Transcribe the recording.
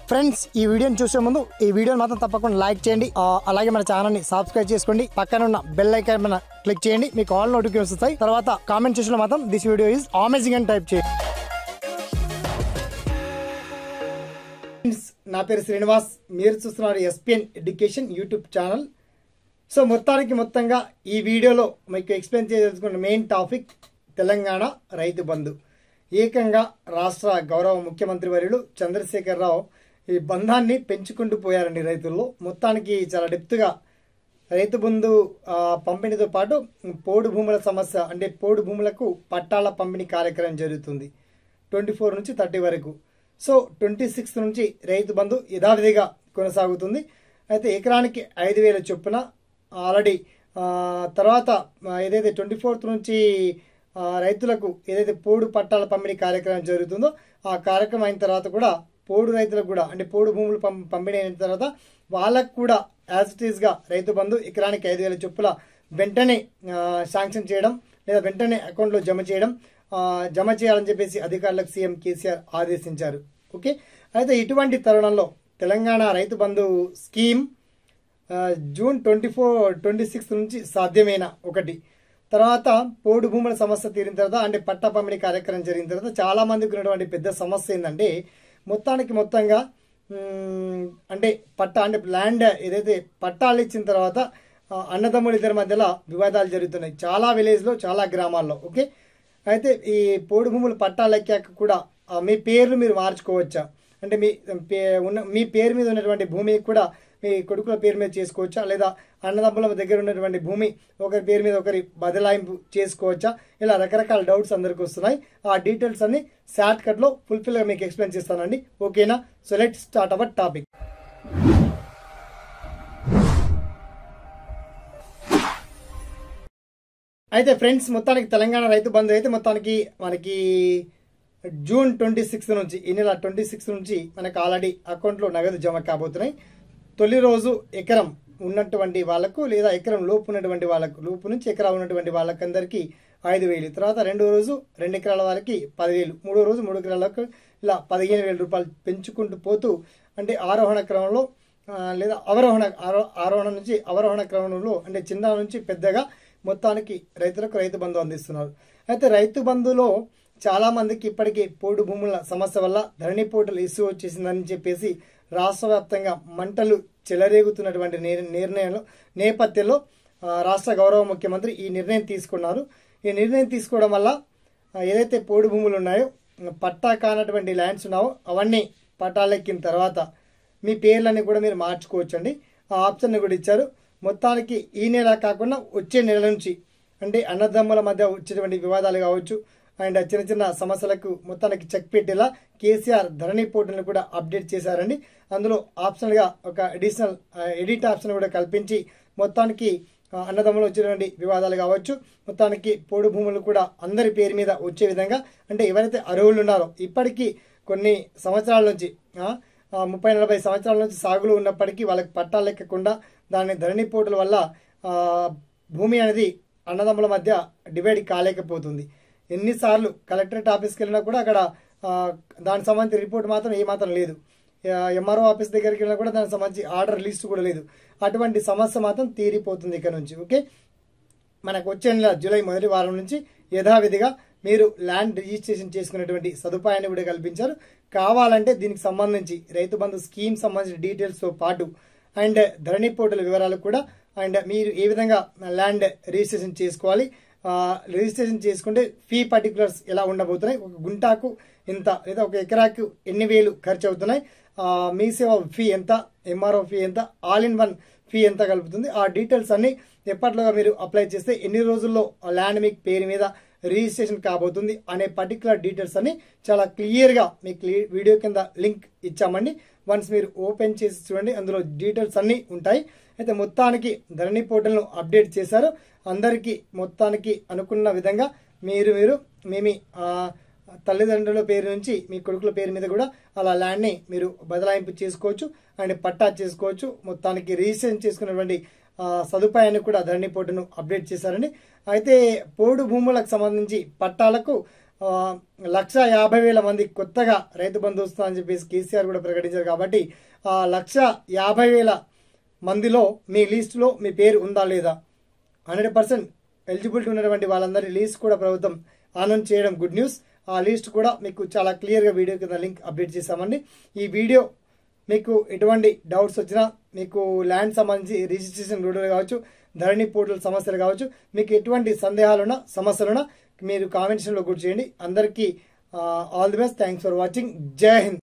friends ఈ వీడియోని చూసే ముందు ఈ వీడియోని మాత్రం తప్పకుండా లైక్ చేయండి ఆ, అలాగే మన ఛానల్ ని సబ్స్క్రైబ్ చేసుకోండి పక్కన ఉన్న బెల్ ఐకాన్ మీద క్లిక్ చేయండి మీకు ఆల్ నోటిఫికేషన్ వస్తాయి తర్వాత కామెంట్ సెక్షన్ లో మాత్రం దిస్ వీడియో ఇస్ అమేజింగ్ అని టైప్ చేయండి ఫ్రెండ్స్, నా పేరు శ్రీనివాస్ మీరు చూస్తున్నారు SPN education YouTube channel so మొత్తానికి మొత్తంగా ఈ వీడియోలో మీకు ఎక్స్ప్లెయిన్ చేయదలుచుకున్న మెయిన్ టాపిక్ తెలంగాణ రైతు బంధు ఏకంగా రాష్ట్ర గౌరవ ముఖ్యమంత్రి వర్యులు చంద్రశేఖరరావు ఈ బంధాన్ని పెంచుకుంటూ పోయారండి రైతుల్లో మొత్తానికి చాలా డెప్త్గా రైతు బంధు ఆ, పంపిణీతో పాటు పోడు భూముల సమస్య అంటే పోడు భూములకు పట్టాల పంపిణీ కార్యక్రమం జరుగుతుంది ట్వంటీ ఫోర్ నుంచి థర్టీ వరకు సో ట్వంటీ సిక్స్ నుంచి రైతు బంధు యథావిధిగా కొనసాగుతుంది అయితే ఎకరానికి ఐదు వేల చొప్పున ఆల్రెడీ ఆ, తర్వాత ఆ, ఏదైతే ట్వంటీ ఫోర్త్ నుంచి ఆ, రైతులకు ఏదైతే పోడు పట్టాల పంపిణీ కార్యక్రమం జరుగుతుందో ఆ కార్యక్రమం అయిన తర్వాత కూడా పోడు రైతులకు కూడా అంటే పోడు భూములు పం- పంపిణీ అయిన తర్వాత వాళ్ళకు కూడా యాజ్ ఇట్ ఈస్ గా రైతు బంధు ఎకరానికి ఐదు వేల చొప్పుల వెంటనే ఆ, శాంక్షన్ చేయడం లేదా వెంటనే అకౌంట్లో జమ చేయడం ఆ, జమ చేయాలని చెప్పేసి అధికారులకు సీఎం కేసీఆర్ ఆదేశించారు ఓకే అయితే ఇటువంటి తరుణంలో తెలంగాణ రైతు బంధు స్కీమ్ ఆ, June twenty four twenty sixth నుంచి సాధ్యమైన ఒకటి తర్వాత పోడు భూముల సమస్య తీరిన తర్వాత అంటే పట్టా పంపిణీ కార్యక్రమం జరిగిన తర్వాత చాలా మందికి ఉన్నటువంటి పెద్ద సమస్య ఏంటంటే మొత్తానికి మొత్తంగా మ్, అంటే పట్టా అంటే ల్యాండ్ ఏదైతే పట్టాలు ఇచ్చిన తర్వాత ఆ, అన్నదమ్ముల ఇద్దరి మధ్యలో వివాదాలు జరుగుతున్నాయి చాలా విలేజ్ లో చాలా గ్రామాల్లో ఓకే అయితే ఈ పోడు భూములు పట్టాలు ఎక్కాక కూడా ఆ, మీ పేర్లు మీరు మార్చుకోవచ్చా అంటే మీ పే- ఉన్న మీ పేరు మీద ఉన్నటువంటి భూమి కూడా మీ కొడుకుల పేరు మీద చేసుకోవచ్చా లేదా అన్నదమ్ముల దగ్గర ఉన్నటువంటి భూమి ఒకరి పేరు మీద ఒకరి బదలాయింపు చేసుకోవచ్చా ఇలా రకరకాల డౌట్స్ అందరికి వస్తున్నాయి ఆ డీటెయిల్స్ అన్ని షార్ట్ కట్ లో ఫుల్ఫిల్ గా మీకు ఎక్స్ప్లెయిన్ చేస్తానండి ఓకేనా so let start our topic అయితే ఫ్రెండ్స్ మొత్తానికి తెలంగాణ రైతు బంధు అయితే మొత్తానికి మనకి జూన్ ట్వంటీ సిక్స్త్ నుంచి ఈ నెల ట్వంటీ సిక్స్త్ నుంచి మనకు ఆల్రెడీ అకౌంట్లో నగదు జమ కాబోతున్నాయి తొలి రోజు ఎకరం ఉన్నటువంటి వాళ్ళకు లేదా ఎకరం లోపు ఉన్నటువంటి వాళ్ళకు లోపు నుంచి ఎకరా ఉన్నటువంటి వాళ్ళకందరికీ ఐదు వేలు తర్వాత రెండో రోజు రెండు ఎకరాల వాళ్ళకి పదివేలు మూడో రోజు మూడు ఎకరాలకు ఇలా పదిహేను వేల రూపాయలు పెంచుకుంటూ పోతూ అంటే ఆరోహణ క్రమంలో ఆ, లేదా అవరోహణ ఆరో- ఆరోహణ నుంచి అవరోహణ క్రమంలో అంటే చిన్న నుంచి పెద్దగా మొత్తానికి రైతులకు రైతు బంధు అందిస్తున్నారు అయితే రైతు బంధులో చాలా మందికి ఇప్పటికీ పోడు భూముల సమస్య వల్ల ధరణి పోర్టల్ ఇష్యూ వచ్చేసిందని చెప్పేసి రాష్ట్ర వ్యాప్తంగా మంటలు చెలరేగుతున్నటువంటి నిర్- నిర్ణయంలో నేపథ్యంలో ఆ, రాష్ట్ర గౌరవ ముఖ్యమంత్రి ఈ నిర్ణయం తీసుకున్నారు ఈ నిర్ణయం తీసుకోవడం వల్ల ఆ, ఏదైతే పోడు భూములు ఉన్నాయో పట్టా కానటువంటి ల్యాండ్స్ ఉన్నావో అవన్నీ పట్టాలెక్కిన తర్వాత మీ పేర్లన్నీ కూడా మీరు మార్చుకోవచ్చండి ఆ ఆప్షన్ కూడా ఇచ్చారు మొత్తానికి ఈ నెల కాకుండా వచ్చే నెల నుంచి అంటే అన్నదమ్ముల మధ్య వచ్చేటువంటి వివాదాలు కావచ్చు అండ్ చిన్న చిన్న సమస్యలకు మొత్తానికి చెక్ పెట్టేలా కేసీఆర్ ధరణి పోర్టల్ని కూడా అప్డేట్ చేశారండి అందులో ఆప్షనల్ గా ఒక అడిషనల్ ఎడిట్ ఆప్షన్ కూడా కల్పించి మొత్తానికి ఆ, అన్నదమ్ములు వచ్చినటువంటి వివాదాలు కావచ్చు మొత్తానికి పోడు భూములు కూడా అందరి పేరు మీద వచ్చే విధంగా అంటే ఎవరైతే అర్హులు ఉన్నారో ఇప్పటికీ కొన్ని సంవత్సరాల నుంచి ఆ, ఆ, ముప్పై నలభై సంవత్సరాల నుంచి సాగులో ఉన్నప్పటికీ వాళ్ళకి పట్టాలు లెక్కకుండా దాని ధరణి పోటుల వల్ల ఆ, భూమి అనేది అన్నదమ్ముల మధ్య డివైడ్ కాలేకపోతుంది ఎన్నిసార్లు కలెక్టరేట్ ఆఫీస్కి వెళ్ళినా కూడా అక్కడ ఆ, దానికి సంబంధించిన రిపోర్ట్ మాత్రం ఏ మాత్రం లేదు ఎంఆర్ఓ ఆఫీస్ దగ్గరికి వెళ్ళినా కూడా దానికి సంబంధించి ఆర్డర్ లిస్ట్ కూడా లేదు అటువంటి సమస్య మాత్రం తీరిపోతుంది ఇక్కడ నుంచి ఓకే మనకు వచ్చే నెల జూలై మొదటి వారం నుంచి యథావిధిగా మీరు ల్యాండ్ రిజిస్ట్రేషన్ చేసుకునేటువంటి సదుపాయాన్ని కూడా కల్పించారు కావాలంటే దీనికి సంబంధించి రైతు బంధు స్కీమ్ సంబంధించిన డీటెయిల్స్ తో పాటు అండ్ ధరణి పోర్టల్ వివరాలు కూడా అండ్ మీరు ఏ విధంగా ల్యాండ్ రిజిస్ట్రేషన్ చేసుకోవాలి ఆ, రిజిస్ట్రేషన్ చేసుకుంటే ఫీ పర్టికులర్స్ ఎలా ఉండబోతున్నాయి ఒక గుంటాకు ఎంత లేదా ఒక ఎకరాకు ఎన్ని వేలు ఖర్చు అవుతున్నాయి ఆ, మీ సేవ ఫీ ఎంత ఎంఆర్ఓ ఫీ ఎంత ఆల్ ఇన్ వన్ ఫీ ఎంత కలుపుతుంది ఆ డీటెయిల్స్ అన్ని ఎప్పట్లోగా మీరు అప్లై చేస్తే ఎన్ని రోజుల్లో ఆ ల్యాండ్ మీకు పేరు మీద రిజిస్ట్రేషన్ కాబోతుంది అనే పర్టికులర్ డీటెయిల్స్ అన్ని చాలా క్లియర్ గా మీకు క్లి- వీడియో కింద లింక్ ఇచ్చామండి వన్స్ మీరు ఓపెన్ చేసి చూడండి అందులో డీటెయిల్స్ అన్ని ఉంటాయి అయితే మొత్తానికి ధరణి పోర్టల్ను అప్డేట్ చేశారు అందరికీ మొత్తానికి అనుకున్న విధంగా మీరు మీరు మేమి ఆ, తల్లిదండ్రుల పేరు నుంచి మీ కొడుకుల పేరు మీద కూడా అలా ల్యాండ్ని మీరు బదలాయింపు చేసుకోవచ్చు అండ్ పట్టా చేసుకోవచ్చు మొత్తానికి రిజిస్ట్రేషన్ చేసుకున్నటువంటి ఆ, సదుపాయాన్ని కూడా ధరణి పోర్టును అప్డేట్ చేశారండి అయితే పోడు భూములకు సంబంధించి పట్టాలకు ఆ, లక్ష యాభై వేల మంది కొత్తగా రైతు బంధు వస్తుందని అని చెప్పేసి కేసీఆర్ కూడా ప్రకటించారు కాబట్టి ఆ లక్ష యాభై వేల మందిలో మీ లిస్టులో మీ పేరు ఉందా లేదా హండ్రెడ్ పర్సెంట్ ఎలిజిబిలిటీ ఉన్నటువంటి వాళ్ళందరి లిస్ట్ కూడా ప్రభుత్వం అనౌన్స్ చేయడం గుడ్ న్యూస్ ఆ లిస్ట్ కూడా మీకు చాలా క్లియర్గా వీడియో కింద లింక్ అప్డేట్ చేశామండి ఈ వీడియో మీకు ఎటువంటి డౌట్స్ వచ్చినా మీకు ల్యాండ్ సంబంధించి రిజిస్ట్రేషన్ రూడర్ కావచ్చు ధరణి పోర్టల్ సమస్యలు కావచ్చు మీకు ఎటువంటి సందేహాలున్నా సమస్యలున్నా మీరు కామెంట్స్లో గుర్తు చేయండి అందరికీ all the best thanks for watching Jai Hind